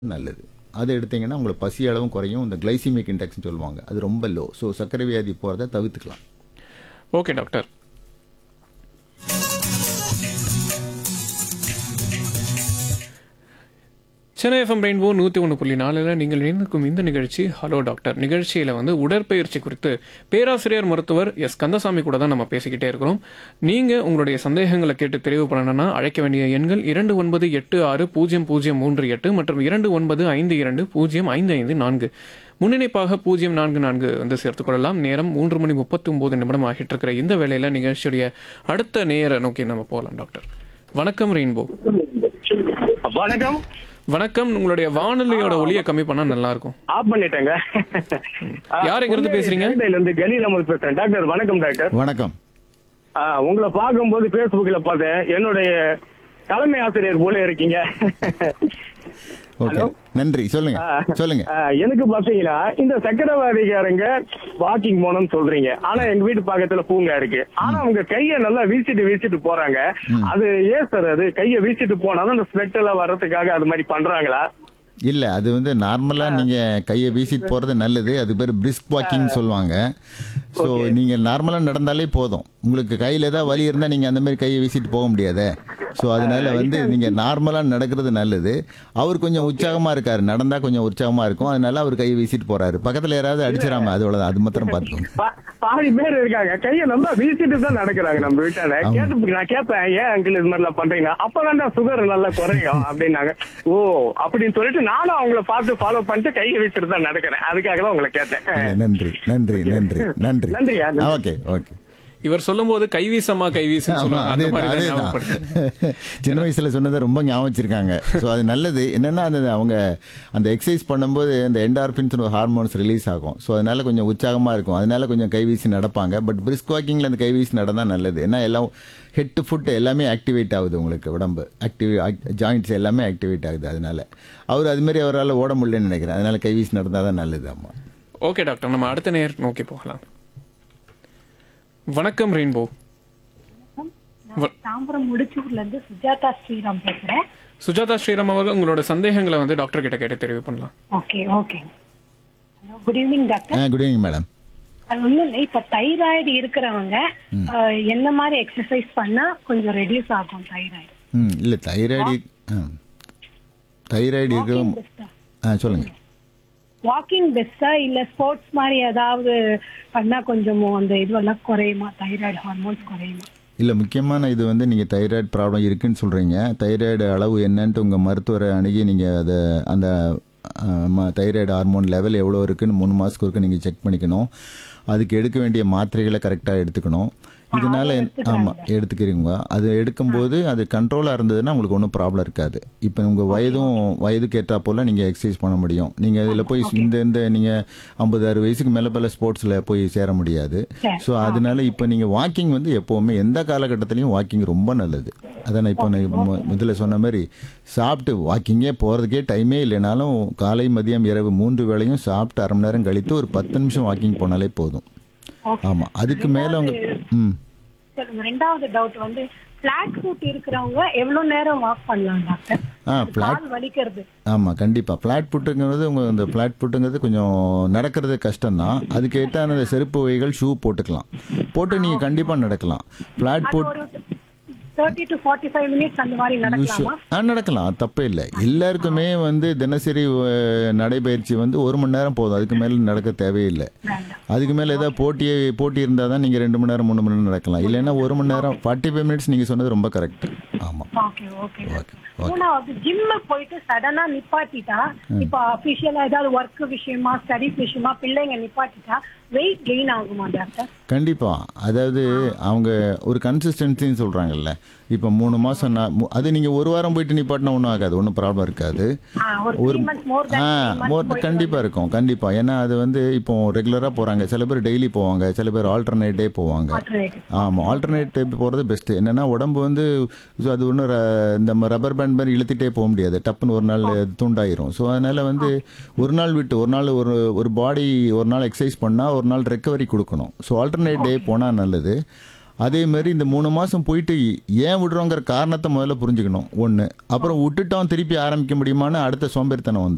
நல்லது அதை எடுத்தீங்கன்னா உங்களுக்கு பசி அளவும் குறையும் இந்த கிளைசிமிக் இண்டெக்ஸ்னு சொல்லுவாங்க அது ரொம்ப லோ ஸோ சர்க்கரை வியாதி போகிறத தவிர்த்துக்கலாம் okay doctor Chennai FM rainbow நூற்றி ஒன்று புள்ளி நாலில் நீங்கள் இணைந்திருக்கும் இந்த நிகழ்ச்சி ஹலோ டாக்டர் நிகழ்ச்சியில் வந்து உடற்பயிற்சி குறித்து பேராசிரியர் மருத்துவர் எஸ் கந்தசாமி கூட தான் நம்ம பேசிக்கிட்டே இருக்கிறோம் நீங்கள் உங்களுடைய சந்தேகங்களை கேட்டு தெரிவு பண்ணணும்னா அழைக்க வேண்டிய எண்கள் இரண்டு ஒன்பது எட்டு ஆறு பூஜ்ஜியம் பூஜ்ஜியம் மூன்று எட்டு மற்றும் இரண்டு ஒன்பது ஐந்து இரண்டு பூஜ்ஜியம் ஐந்து ஐந்து நான்கு முன்னிணைப்பாக பூஜ்ஜியம் நான்கு நான்கு வந்து சேர்த்துக் கொள்ளலாம் நேரம் மூன்று மணி முப்பத்தி ஒன்பது நிமிடம் ஆகிட்டு இருக்கிற இந்த வேளையில நிகழ்ச்சியுடைய அடுத்த நேர நோக்கி நம்ம போகலாம் டாக்டர் வணக்கம் ரெயின்போ வணக்கம் வணக்கம் உங்களுடைய வானொலியோட ஒளியை கம்மி பண்ணா நல்லா இருக்கும் ஆஃப் பண்ணிட்டேங்க யார் எங்க இருந்து பேசுறீங்க? சென்னையில இருந்து கலீல் அமர் பேசுறேன் டாக்டர் வணக்கம் டாக்டர் வணக்கம் ஆ, உங்களை பார்க்கும்போது Facebookல பார்த்தேன் என்னுடைய தலைமை ஆசிரியர் போல இருக்கீங்க ஓகே நன்றி சொல்லுங்க சொல்லுங்க ஆ, எனக்கு பாத்தீங்கன்னா இந்த சக்கரவாதிகாரங்க வாக்கிங் போனோம்னு சொல்றீங்க ஆனா எங்க வீட்டு பக்கத்துல பூங்கா இருக்கு ஆனா அவங்க கைய நல்லா வீசிட்டு வீசிட்டு போறாங்க அது ஏன் சார் அது கைய வீசிட்டு போனாதான் அந்த ஸ்வெட் எல்லாம் வர்றதுக்காக அது மாதிரி பண்றாங்களா இல்ல அது வந்து நார்மலா நீங்க கையை வீசிட்டு போறது நல்லது அது பேர் பிரிஸ்க் வாக்கிங் சொல்லுவாங்க ஸோ நீங்க நார்மலா நடந்தாலே போதும் உங்களுக்கு கையில ஏதாவது வலி இருந்தா நீங்க அந்த மாதிரி கையை வீசிட்டு போக முடியாதே ஸோ அதனால வந்து நீங்க நார்மலா நடக்கிறது நல்லது அவர் கொஞ்சம் உற்சாகமா இருக்காரு நடந்தா கொஞ்சம் உற்சாகமா இருக்கும் அதனால அவர் கையை வீசிட்டு போறாரு பக்கத்துல யாராவது அடிச்சிடாம அதோட அது மாத்திரம் பார்த்துக்கோங்க பா- பாதி பேர் இருக்காங்க கைய நல்லா வீசிட்டு தான் நடக்கிறாங்க நம்ம வீட்டால ஆமா. கேட்டு நான் கேட்பேன் ஏன் அங்கிள் இது மாதிரி எல்லாம் பண்றீங்க அப்பதான் சுகர் நல்லா குறையும் அப்படின்னாங்க ஓ அப்படின்னு சொல்லிட்டு நானும் அவங்கள பார்த்து ஃபாலோ பண்ணிட்டு கையை வீசிட்டு தான் நடக்கிறேன் அதுக்காக தான் உங்களை கேட்டேன் நன்றி நன்றி நன்றி நன்றி நன்றியா, நன்றி. ஓகே ஓகே இவர் சொல்லும்போது கைவீசமா கைவீசுன்னு ஆமா, சொல்லுவாங்க அந்த அதே மாதிரி தான் அதேதான். ஞாபகப்படுத்து. சின்ன வயசுல சொன்னதை ரொம்ப ஞாபகம் வச்சிருக்காங்க ஸோ அது நல்லது என்னன்னா அந்த அவங்க அந்த எக்ஸசைஸ் பண்ணும்போது அந்த என்டார்பின்ஸ் ஒரு ஹார்மோன்ஸ் ரிலீஸ் ஆகும் ஸோ அதனால கொஞ்சம் உற்சாகமா இருக்கும் அதனால கொஞ்சம் கைவீசி நடப்பாங்க பட் பிரிஸ்க் வாக்கிங்ல அந்த கைவீசி நடந்தா நல்லது ஏன்னா எல்லாம் ஹெட் டு ஃபுட் எல்லாமே ஆக்டிவேட் ஆகுது உங்களுக்கு உடம்பு ஆக்டிவ் ஜாயிண்ட்ஸ் எல்லாமே ஆக்டிவேட் ஆகுது அதனால அவர் அது மாதிரி அவரால் ஓட முடியலன்னு நினைக்கிறேன் அதனால கைவீசி நடந்தால் தான் நல்லது ஆமா ஓகே டாக்டர் நம்ம அடுத்த நேர் நோக்கி போகலாம் வணக்கம் ரெயின்போ நான் தாம்பரம் முடிச்சூர்ல இருந்து சுஜாதா ஸ்ரீராம் பேசுறேன் சுஜாதா ஸ்ரீராம் அவர்கள் உங்களோட சந்தேகங்களை வந்து டாக்டர் கிட்ட கேட்டு தெரிவு பண்ணலாம் okay okay hello good evening doctor good evening madam அது ஒண்ணும் இல்லை இப்ப தைராய்டு இருக்கிறவங்க அஹ், என்ன மாதிரி எக்ஸசைஸ் பண்ணா கொஞ்சம் ரெடியூஸ் ஆகும் தைராய்டு ம் இல்லை தைராய்டு தைராய்டு இருக்கிறவங்க பெஸ்டா ஆ சொல்லுங்க வாக்கிங் பெஸ்டா இல்ல ஸ்போர்ட்ஸ் மாதிரி ஏதாவது பண்ணா கொஞ்சம் அந்த இதுவெல்லாம் குறையுமா தைராய்டு ஹார்மோன்ஸ் குறையுமா இல்லை முக்கியமான இது வந்து நீங்கள் தைராய்டு ப்ராப்ளம் இருக்குன்னு சொல்கிறீங்க தைராய்டு அளவு என்னன்ட்டு உங்கள் மருத்துவரை அணுகி நீங்கள் அதை அந்த தைராய்டு ஹார்மோன் லெவல் எவ்வளோ இருக்குன்னு மூணு மாதத்துக்கு ஒருக்க நீங்கள் செக் பண்ணிக்கணும் அதுக்கு எடுக்க வேண்டிய மாத்திரைகளை கரெக்டாக எடுத்துக்கணும் இதனால ஆமாம் எடுத்துக்கிறீங்க அது எடுக்கும்போது அது கண்ட்ரோலாக இருந்ததுன்னா உங்களுக்கு ஒன்றும் ப்ராப்ளம் இருக்காது இப்போ உங்கள் வயதும் வயதுக்கு ஏற்றா போல் நீங்கள் எக்ஸசைஸ் பண்ண முடியும் நீங்கள் இதில் போய் இந்த இந்த நீங்கள் ஐம்பது அறுபது வயசுக்கு மேலே பல ஸ்போர்ட்ஸில் போய் சேர முடியாது சரி. ஸோ அதனால இப்போ நீங்கள் வாக்கிங் வந்து எப்போவுமே எந்த காலகட்டத்திலையும் வாக்கிங் ரொம்ப நல்லது அதான் நான் இப்போ நான் மு- முதல்ல சொன்ன மாதிரி சாப்பிட்டு வாக்கிங்கே போகிறதுக்கே டைமே இல்லைனாலும் காலை மதியம் இரவு மூன்று வேளையும் சாப்பிட்டு அரை மணி நேரம் கழித்து ஒரு பத்து நிமிஷம் வாக்கிங் போனாலே போதும் Okay. ஆமாம் அதுக்கு மேலே அவங்க ம் சொல்லுங்க ரெண்டாவது டவுட் வந்து பிளாட் ஃபுட் இருக்கிறவங்க எவ்வளவு நேரம் வாக் பண்ணலாம் டாக்டர் ஆ ஃப்ளாட் கால் வலிக்கிறது ஆமாம் கண்டிப்பாக ஃப்ளாட் புட்டுங்கிறது உங்கள் இந்த ஃப்ளாட் புட்டுங்கிறது கொஞ்சம் நடக்கிறது கஷ்டம்தான் அதுக்கு ஏற்ற அந்த செருப்பு வகைகள் ஷூ போட்டுக்கலாம் போட்டு நீங்கள் கண்டிப்பாக நடக்கலாம் ஃப்ளாட் புட் ஒரு thirty to forty five minutes அந்த மாதிரி நடக்கலாமா ஆ நடக்கலாம் தப்பே இல்லை எல்லாருக்குமே வந்து தினசரி அஹ், நடைபயிற்சி வந்து ஒரு மணி நேரம் போதும் அதுக்கு மேலே நடக்க தேவையில்லை வேண்டாம் அதுக்கு மேலே ஏதாவது போட்டியே போட்டி இருந்தால் தான் நீங்கள் ரெண்டு மணி நேரம் மூணு மணி நேரம் நடக்கலாம் இல்லைன்னா ஒரு மணி நேரம் ஃபார்ட்டி ஃபைவ் மினிட்ஸ் நீங்கள் சொன்னது ரொம்ப கரெக்ட் ஆமாம் ஓகே ஓகே ஓகே மூணாவது ஜிம்ம போயிட்டு சடனா நிப்பாட்டிட்டா இப்ப அபிஷியலா ஏதாவது ஒர்க் விஷயமா ஸ்டடிஸ் விஷயமா பிள்ளைங்க நிப்பாட்டிட்டா வெயிட் கெயின் ஆகுமா டாக்டர் கண்டிப்பாக அதாவது அவங்க ஒரு கன்சிஸ்டன்சின்னு சொல்கிறாங்கல்ல இப்போ மூணு மாதம் அது நீங்கள் ஒரு வாரம் போயிட்டு நிப்பாட்டினா ஒன்றும் ஆகாது ஒன்றும் ப்ராப்ளம் இருக்காது ஆ, ஒரு ஒரு த்ரீ மந்த்ஸ் மோர் ஆ மோர் கண்டிப்பாக இருக்கும் கண்டிப்பாக ஏன்னா அது வந்து இப்போ ரெகுலராக போகிறாங்க சில பேர் டெய்லி போவாங்க சில பேர் ஆல்டர்னேட் டே போவாங்க ஆமாம் ஆல்டர்னேட் டைப் போகிறது பெஸ்ட்டு என்னென்னா உடம்பு வந்து so அது ஒன்றும் இந்த ரப்பர் பேண்ட் மாதிரி இழுத்துட்டே போக முடியாது டப்புன்னு ஒரு நாள் துண்டாயிரும் ஸோ அதனால் வந்து ஒரு நாள் விட்டு ஒரு நாள் ஒரு ஒரு பாடி ஒரு நாள் எக்ஸசைஸ் பண்ணால் ஒரு நாள் ரெக்கவரி கொடுக்கணும் ஸோ ஆல்டர்னேட் டே போனால் நல்லது அதே மாதிரி இந்த மூணு மாதம் போயிட்டு ஏன் விடுறோங்கிற காரணத்தை முதல்ல புரிஞ்சுக்கணும் ஒன்று அப்புறம் விட்டுட்டோம் திருப்பி ஆரம்பிக்க முடியுமான்னு அடுத்த சோம்பேறித்தனம் வந்து